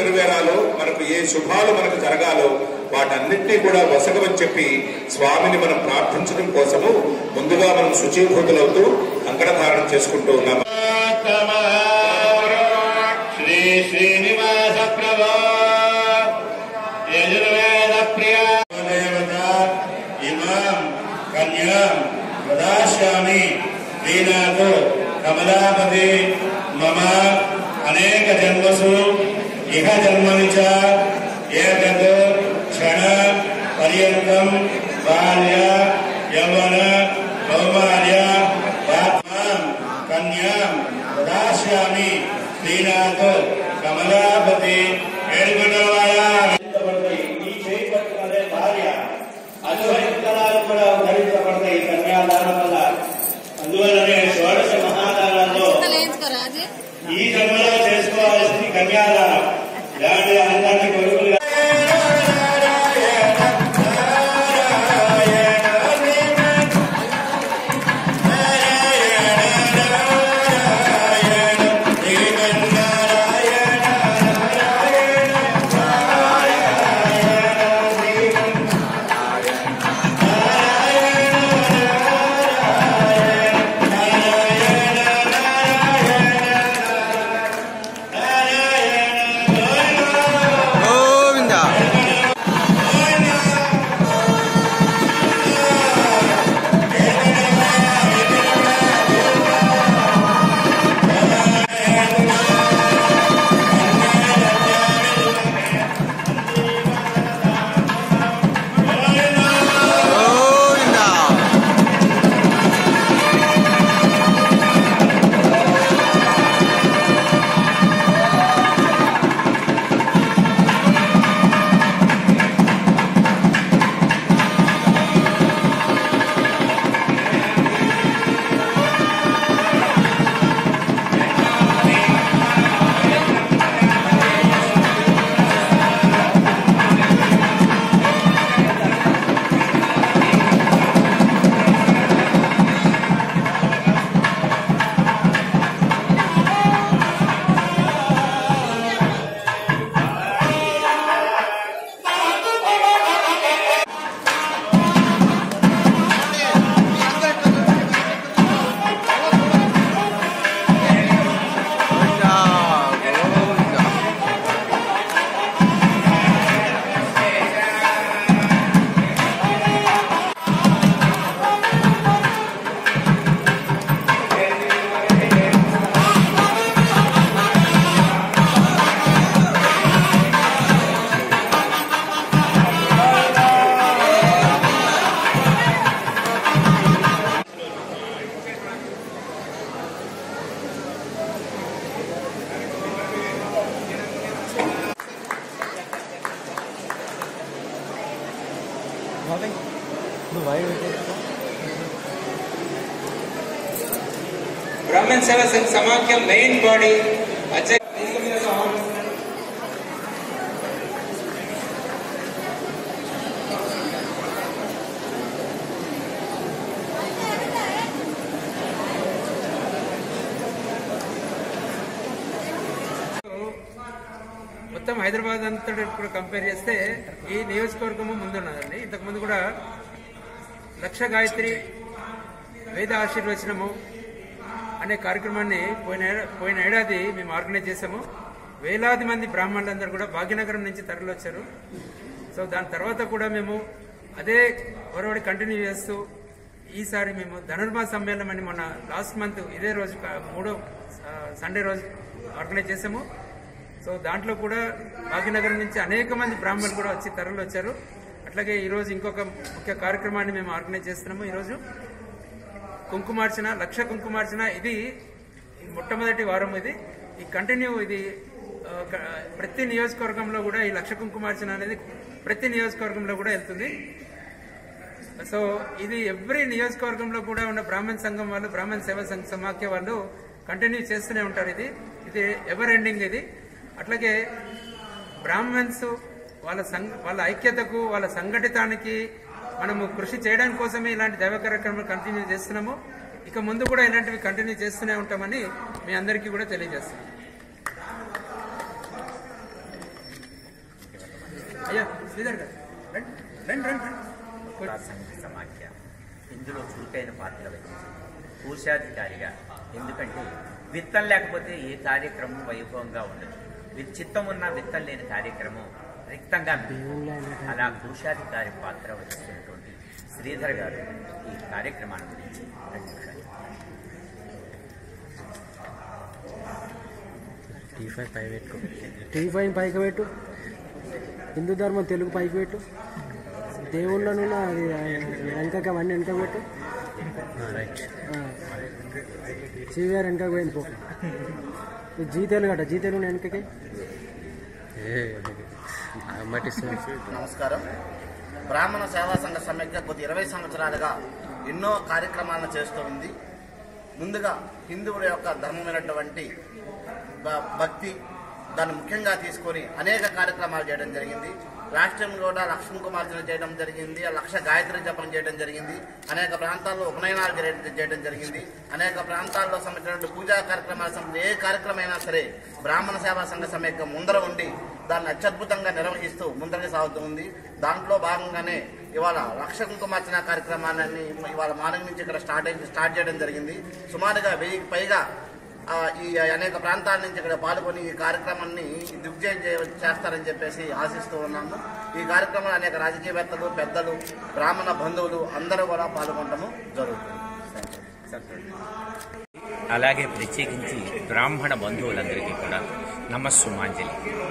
నెరవేరాలో మనకు ఏ శుభాలు మనకు జరగాలో వాటన్నిటినీ కూడా వసగమని చెప్పి స్వామిని మనం ప్రార్థించడం కోసము ముందుగా మనం శుచీభూతులవుతూ అంకణధారణ చేసుకుంటూ ఉన్నాము శ్రీ శ్రీనివాస ప్రభా యజుర్వేద ప్రియా దేవత ఇమాం కన్యాం ప్రదాస్యామి దీనాథు కమలాపతి మమ అనేక జన్మసు ఇహ జన్మని చ ఏతత్ క్షణ పర్యంతం బాల్య యవన కౌమార్య ఆత్మాం కన్యాం ప్రదాస్యామి శ్రీనాథ్ కమలాపతి ఏడుకొండలవాడా ఈ చేయి పట్టుకునే భార్య అద్వైతరాలు కూడా ధరించబడతాయి ఈ కన్యాదానం వల్ల అందువల్లనే షోడశ మహాదానాల్లో లేంచుకో రాజు ఈ జన్మలో చేసుకోవాల్సింది కన్యాదానం ఇలాంటి అందరికీ కొడుకులు గోవిందా గోవిందా గోవిందా గోవిందా బ్రాహ్మణ్ సేవ సంఘ్ సమాఖ్య మెయిన్ బాడీ అధ్యక్ష మొత్తం హైదరాబాద్ అంతా కూడా కంపేర్ చేస్తే ఈ నియోజకవర్గము ముందున్నదండి ఇంతకు ముందు కూడా లక్ష గాయత్రి వేద ఆశీర్వచనము అనే కార్యక్రమాన్ని పోయిన ఏడా- పోయిన ఏడాది మేము ఆర్గనైజ్ చేశాము వేలాది మంది బ్రాహ్మణులందరూ కూడా భాగ్యనగరం నుంచి తరలివచ్చారు సో దాని తర్వాత కూడా మేము అదే ఒరవడి కంటిన్యూ చేస్తూ ఈసారి మేము ధనుర్మాస సమ్మేళనం అని మొన్న లాస్ట్ మంత్ ఇదే రోజు క- మూడో ఆ, సండే రోజు ఆర్గనైజ్ చేశాము సో దాంట్లో కూడా భాగ్యనగరం నుంచి అనేక మంది బ్రాహ్మణులు కూడా వచ్చి తరలి వచ్చారు అట్లాగే ఈరోజు ఇంకొక ముఖ్య కార్యక్రమాన్ని మేము ఆర్గనైజ్ చేస్తున్నాము ఈరోజు కుంకుమార్చన లక్ష కుంకుమార్చన ఇది ఈ మొట్టమొదటి వారం ఇది ఈ కంటిన్యూ ఇది ఆ, క- ప్రతి నియోజకవర్గంలో కూడా ఈ లక్ష కుంకుమార్చన అనేది ప్రతి నియోజకవర్గంలో కూడా వెళ్తుంది సో ఇది ఎవ్రీ నియోజకవర్గంలో కూడా ఉన్న బ్రాహ్మణ సంఘం వాళ్ళు బ్రాహ్మణ సేవా సంఘ సమాఖ్య వాళ్ళు కంటిన్యూ చేస్తూనే ఉంటారు ఇది ఇది ఎవర్ ఎండింగ్ ఇది అట్లాగే బ్రాహ్మణ్స్ వాళ్ళ సంఘ వాళ్ళ ఐక్యతకు వాళ్ళ సంఘటితానికి మనము కృషి చేయడానికి కోసమే ఇలాంటి దైవ కార్యక్రమాలు కంటిన్యూ చేస్తున్నాము ఇక ముందు కూడా ఇలాంటివి కంటిన్యూ చేస్తూనే ఉంటామని మీ అందరికీ కూడా తెలియజేస్తున్నాం అయ్యా శ్రీధర్ గారు రండి రండి రండి రండి. సంఘ సమాఖ్య ఇందులో చురుకైన పాత్ర వహించింది కోశాధికారిగా ఎందుకంటే విత్తం లేకపోతే ఏ కార్యక్రమం వైభవంగా ఉండదు వి- చిత్తం ఉన్న విత్తం లేని కార్యక్రమం రిక్తంగా మిగులుతుంది. అలా కోశాధికారి పాత్ర వహిస్తున్నటువంటి శ్రీధర్ గారు ఈ కార్యక్రమాన్ని గురించి రెండు నిమిషాలు టీ ఫైవ్ పై పెట్టు టీ ఫైవ్ పైకి పెట్టు హిందూ ధర్మం తెలుగు పైకి పెట్టు దేవుళ్ళను అది వెనకకి అవన్నీ వెనక పెట్టు రైట్ సివిఆర్ వెనకకి పోయింది పో ఇది జీ తెలుగు అట జీ తెలుగు వెనకకి నమస్కారం బ్రాహ్మణ సేవా సంఘ సమైక్య కొద్ది ఇరవై సంవత్సరాలుగా ఎన్నో కార్యక్రమాలను చేస్తూ ఉంది ముందుగా హిందువుల యొక్క ధర్మమైనటువంటి భ- భక్తి దాన్ని ముఖ్యంగా తీసుకొని అనేక కార్యక్రమాలు చేయడం జరిగింది రాష్ట్రంలో కూడా లక్ష కుమార్చన చేయడం జరిగింది లక్ష గాయత్రి జపం చేయడం జరిగింది అనేక ప్రాంతాల్లో ఉపనయనాలు చేయడం చేయడం జరిగింది అనేక ప్రాంతాల్లో సంబంధించినటువంటి పూజా కార్యక్రమాల సంబంధించి ఏ కార్యక్రమం సరే బ్రాహ్మణ సేవా సంఘ సమైక్య ముందర ఉండి దాన్ని అత్యద్భుతంగా నిర్వహిస్తూ ముందరికి సాగుతూ ఉంది దాంట్లో భాగంగానే ఇవాళ లక్ష కుంకుమార్చన కార్యక్రమాన్ని ఇవాళ మార్నింగ్ నుంచి ఇక్కడ స్టార్ట్ అయి- స్టార్ట్ చేయడం జరిగింది సుమారుగా వెయ్యికి పైగా ఆ, ఈ అనేక ప్రాంతాల నుంచి ఇక్కడ పాల్గొని ఈ కార్యక్రమాన్ని దిగ్విజయం చే- చేస్తారని చెప్పేసి ఆశిస్తూ ఉన్నాము ఈ కార్యక్రమంలో అనేక రాజకీయవేత్తలు పెద్దలు బ్రాహ్మణ బంధువులు అందరూ కూడా పాల్గొనడము జరుగుతుంది అలాగే ప్రత్యేకించి బ్రాహ్మణ బంధువులందరికీ కూడా నమస్సుమాంజలి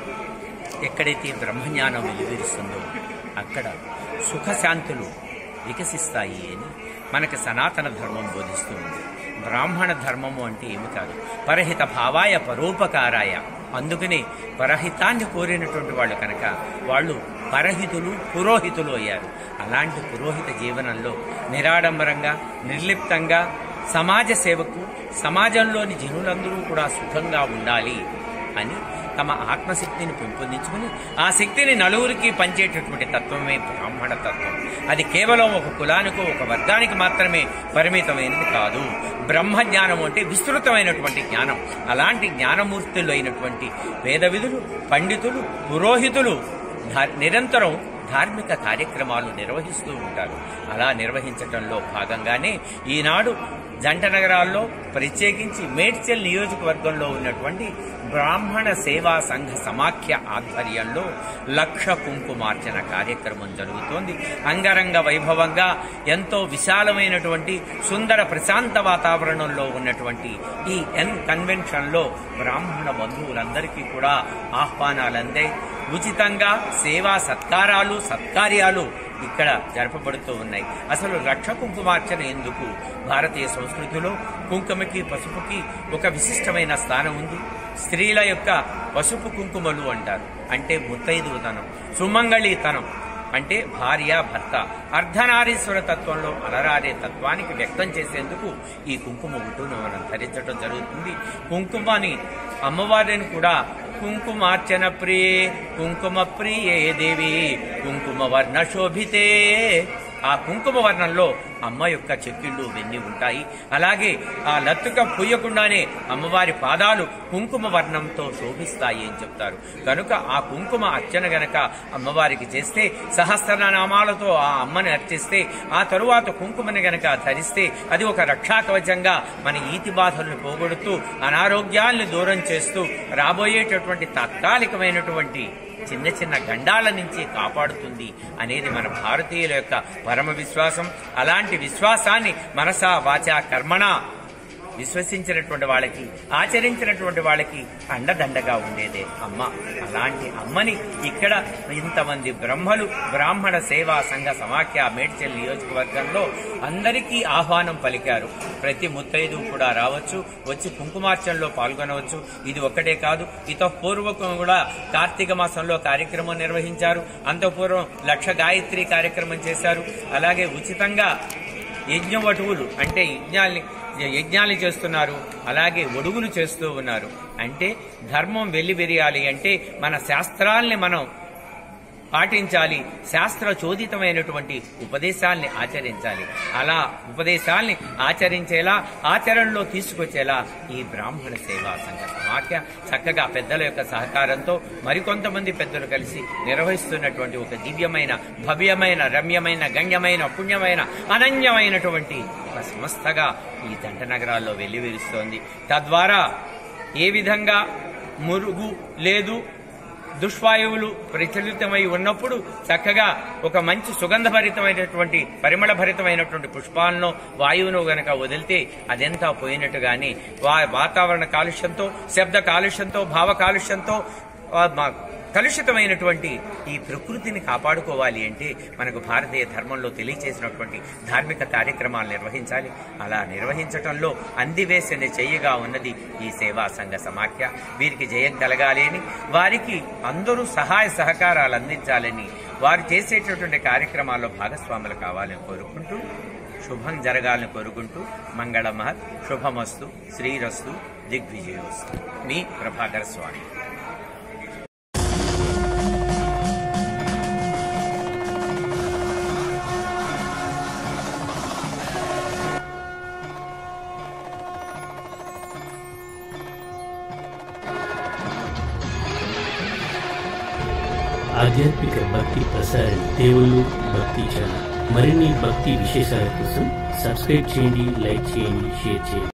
ఎక్కడైతే బ్రహ్మజ్ఞానం వెలువరిస్తుందో అక్కడ సుఖశాంతులు వికసిస్తాయి అని మనకి సనాతన ధర్మం బోధిస్తూ ఉంది బ్రాహ్మణ ధర్మము అంటే ఏమి కాదు పరహిత భావాయ పరోపకారాయ అందుకనే పరహితాన్ని కోరినటువంటి వాళ్ళు కనుక వాళ్ళు పరహితులు పురోహితులు అయ్యారు అలాంటి పురోహిత జీవనంలో నిరాడంబరంగా నిర్లిప్తంగా సమాజ సేవకు సమాజంలోని జనులందరూ కూడా సుఖంగా ఉండాలి అని తమ ఆత్మశక్తిని పెంపొందించుకుని ఆ శక్తిని నలుగురికి పంచేటటువంటి తత్వమే బ్రాహ్మణ తత్వం అది కేవలం ఒక కులానికో ఒక వర్గానికి మాత్రమే పరిమితమైనది కాదు బ్రహ్మ జ్ఞానం అంటే విస్తృతమైనటువంటి జ్ఞానం అలాంటి జ్ఞానమూర్తులు అయినటువంటి వేద విధులు పండితులు పురోహితులు ధా- నిరంతరం ధార్మిక కార్యక్రమాలు నిర్వహిస్తూ ఉంటారు అలా నిర్వహించటంలో భాగంగానే ఈనాడు జంట నగరాల్లో ప్రత్యేకించి మేడ్చల్ నియోజకవర్గంలో ఉన్నటువంటి బ్రాహ్మణ సేవా సంఘ సమాఖ్య ఆధ్వర్యంలో లక్ష కుంకుమార్చన కార్యక్రమం జరుగుతోంది అంగరంగ వైభవంగా ఎంతో విశాలమైనటువంటి సుందర ప్రశాంత వాతావరణంలో ఉన్నటువంటి ఈ ఎన్ కన్వెన్షన్లో బ్రాహ్మణ బంధువులందరికీ కూడా ఆహ్వానాలు అందాయి ఉచితంగా సేవా సత్కారాలు సత్కార్యాలు ఇక్కడ జరపబడుతూ ఉన్నాయి అసలు రక్ష కుంకుమార్చన ఎందుకు భారతీయ సంస్కృతిలో కుంకుమకి పసుపుకి ఒక విశిష్టమైన స్థానం ఉంది స్త్రీల యొక్క పసుపు కుంకుమలు అంటారు అంటే ముత్తైదుతనం సుమంగళితనం అంటే భార్య భర్త అర్ధనారీశ్వర తత్వంలో అలరారే తత్వానికి వ్యక్తం చేసేందుకు ఈ కుంకుమ గుట్టును మనం ధరించడం జరుగుతుంది కుంకుమని అమ్మవారిని కూడా కుంకుమార్చన ప్రియే కుంకుమ ప్రియే దేవి కుంకుమ వర్ణ శోభితే ఆ కుంకుమ వర్ణంలో అమ్మ యొక్క చెక్కిళ్ళు వెన్ని ఉంటాయి అలాగే ఆ లత్తుక పుయ్యకుండానే అమ్మవారి పాదాలు కుంకుమ వర్ణంతో శోభిస్తాయి అని చెప్తారు కనుక ఆ కుంకుమ అర్చన గనక అమ్మవారికి చేస్తే సహస్రనామాలతో ఆ అమ్మని అర్చిస్తే ఆ తరువాత కుంకుమని గనక ధరిస్తే అది ఒక రక్షా కవచంగా మన ఈతి బాధలను పోగొడుతూ అనారోగ్యాల్ని దూరం చేస్తూ రాబోయేటటువంటి తాత్కాలికమైనటువంటి చిన్న చిన్న గండాల నుంచి కాపాడుతుంది అనేది మన భారతీయుల యొక్క పరమ విశ్వాసం అలాంటి విశ్వాసాన్ని మనసా వాచా కర్మణ విశ్వసించినటువంటి వాళ్ళకి ఆచరించినటువంటి వాళ్ళకి అండదండగా ఉండేదే అమ్మ అలాంటి అమ్మని ఇక్కడ ఇంతమంది బ్రహ్మలు బ్రాహ్మణ సేవా సంఘ సమాఖ్య మేడ్చల్ నియోజకవర్గంలో అందరికీ ఆహ్వానం పలికారు ప్రతి ముత్తైదు కూడా రావచ్చు వచ్చి కుంకుమార్చనలో పాల్గొనవచ్చు ఇది ఒక్కటే కాదు ఇత పూర్వకం కూడా కార్తీక మాసంలో కార్యక్రమం నిర్వహించారు అంతపూర్వం లక్ష గాయత్రి కార్యక్రమం చేశారు అలాగే ఉచితంగా యజ్ఞవటువులు అంటే యజ్ఞాల్ని యజ్ఞాలు చేస్తున్నారు అలాగే ఒడుగులు చేస్తూ ఉన్నారు అంటే ధర్మం వెల్లివిరియాలి అంటే మన శాస్త్రాల్ని మనం పాటించాలి శాస్త్ర చోదితమైనటువంటి ఉపదేశాల్ని ఆచరించాలి అలా ఉపదేశాల్ని ఆచరించేలా ఆచరణలో తీసుకొచ్చేలా ఈ బ్రాహ్మణ సేవా సంఘ సమాఖ్య చక్కగా పెద్దల యొక్క సహకారంతో మరికొంతమంది పెద్దలు కలిసి నిర్వహిస్తున్నటువంటి ఒక దివ్యమైన భవ్యమైన రమ్యమైన గణ్యమైన పుణ్యమైన అనన్యమైనటువంటి ఒక సంస్థగా ఈ జంట నగరాల్లో వెల్లివిరుస్తోంది తద్వారా ఏ విధంగా మురుగు లేదు దుష్వాయువులు ప్రచలితమై ఉన్నప్పుడు చక్కగా ఒక మంచి సుగంధభరితమైనటువంటి పరిమళ భరితమైనటువంటి పుష్పాలను వాయువును గనక వదిలితే అదెంతా పోయినట్టుగాని వా- వాతావరణ కాలుష్యంతో శబ్ద కాలుష్యంతో భావ కాలుష్యంతో ఆ, మా- కలుషితమైనటువంటి ఈ ప్రకృతిని కాపాడుకోవాలి అంటే మనకు భారతీయ ధర్మంలో తెలియచేసినటువంటి ధార్మిక కార్యక్రమాలు నిర్వహించాలి అలా నిర్వహించటంలో అందివేసిన చెయ్యగా ఉన్నది ఈ సేవా సంఘ సమాఖ్య వీరికి జయం కలగాలి అని వారికి అందరూ సహాయ సహకారాలు అందించాలని వారు చేసేటటువంటి కార్యక్రమాల్లో భాగస్వాములు కావాలని కోరుకుంటూ శుభం జరగాలని కోరుకుంటూ మంగళమహత్ శుభమస్తు శ్రీరస్తు దిగ్విజయోస్తు మీ ప్రభాకర స్వామి ఆధ్యాత్మిక భక్తి ప్రసారం దేవుళ్ళు భక్తి ఛానల్ మరిన్ని భక్తి విశేషాల కోసం సబ్స్క్రైబ్ చేయండి లైక్ చేయండి షేర్ చేయండి